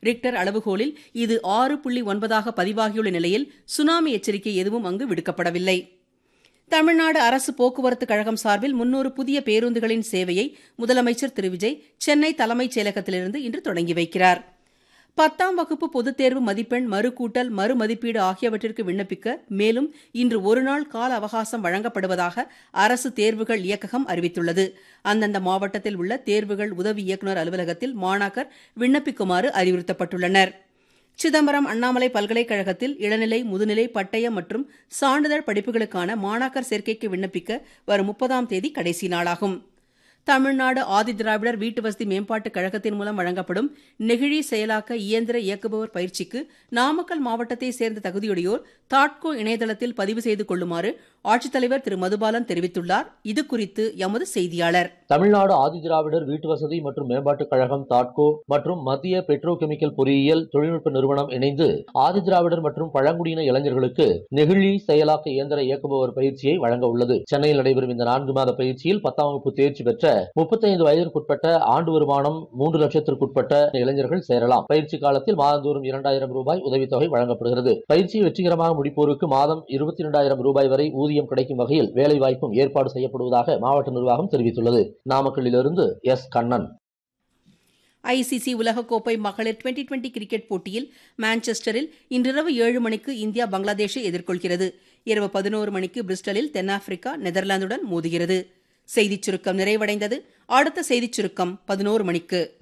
Richter அளவுகோலில் இது ஆறு புள்ளி ஒன்பதாக பதிவாகியுள்ள நிலையில் சுனாமி எச்சரிக்கை எதுவும் அங்கு விடுக்கப்படவில்லை தமிழ்நாடு அரசு போக்குவரத்து கழகம் சார்பில் முன்னூறு புதிய பேருந்துகளின் சேவையை முதலமைச்சர் திரு விஜய் சென்னை தலைமைச் செயலகத்திலிருந்து இன்று தொடங்கி வைக்கிறார் பத்தாம் வகுப்பு பொதுத் தேர்வு மதிப்பெண் மறுகூட்டல் மறுமதிப்பீடு ஆகியவற்றிற்கு விண்ணப்பிக்க மேலும் இன்று ஒருநாள் கால அவகாசம் வழங்கப்படுவதாக அரசு தேர்வுகள் இயக்ககம் அறிவித்துள்ளது அந்தந்த மாவட்டத்தில் உள்ள தேர்வுகள் உதவி இயக்குநர் அலுவலகத்தில் மாணாக்கர் விண்ணப்பிக்குமாறு அறிவுறுத்தப்பட்டுள்ளனர் சிதம்பரம் அண்ணாமலை பல்கலைக்கழகத்தில் இளநிலை முதுநிலை பட்டயம் மற்றும் சான்றிதழ் படிப்புகளுக்கான மாணாக்கர் சேர்க்கைக்கு விண்ணப்பிக்க வரும் முப்பதாம் தேதி கடைசி நாளாகும் தமிழ்நாடு ஆதிதிராவிடர் வீட்டு வசதி மேம்பாட்டுக் கழகத்தின் மூலம் வழங்கப்படும் நெகிழி செயலாக்க இயந்திர இயக்குபவர் பயிற்சிக்கு நாமக்கல் மாவட்டத்தைச் சேர்ந்த தகுதியுடையோர் தாட்கோ இணையதளத்தில் பதிவு செய்து கொள்ளுமாறு ஆட்சித்தலைவர் திரு மதுபாலன் தெரிவித்துள்ளார் இதுகுறித்து எமது செய்தியாளர் தமிழ்நாடு ஆதிதிராவிடர் வீட்டு வசதி மற்றும் மேம்பாட்டுக் கழகம் தாட்கோ மற்றும் மத்திய பெட்ரோ கெமிக்கல் பொறியியல் தொழில்நுட்ப நிறுவனம் இணைந்து ஆதிதிராவிடர் மற்றும் பழங்குடியின இளைஞர்களுக்கு நெகிழி செயலாக்க இயந்திர இயக்குபவர் பயிற்சியை வழங்க உள்ளது சென்னையில் நடைபெறும் இந்த நான்கு மாத பயிற்சியில் பத்தாம் வகுப்பு தேர்ச்சி பெற்ற முப்பத்தைந்து வயதிற்குட்பட்ட ஆண்டு வருமானம் மூன்று லட்சத்திற்குட்பட்ட இளைஞர்கள் சேரலாம் பயிற்சி காலத்தில் மாதந்தோறும் இரண்டாயிரம் ரூபாய் உதவித்தொகை வழங்கப்படுகிறது பயிற்சியை வெற்றிகரமாக முடிப்போருக்கு மாதம் இருபத்தி இரண்டாயிரம் ரூபாய் வரை ஊதியம் கிடைக்கும் வகையில் வேலை வாய்ப்பும் ஏற்பாடு செய்யப்படுவதாக மாவட்ட நிர்வாகம் தெரிவித்துள்ளது நாமக்கல்லிலிருந்து எஸ் கண்ணன் ஐசிசி உலகக்கோப்பை மகளிர் டுவெண்டி டுவெண்டி கிரிக்கெட் போட்டியில் மான்செஸ்டரில் இன்றிரவு ஏழு மணிக்கு இந்தியா பங்களாதேஷை எதிர்கொள்கிறது இரவு பதினோரு மணிக்கு பிரிஸ்டலில் தென்னாப்பிரிக்கா நெதர்லாந்துடன் மோதுகிறது செய்திச் சுருக்கம் நிறைவடைந்தது அடுத்த செய்திச் சுருக்கம் பதினோரு மணிக்கு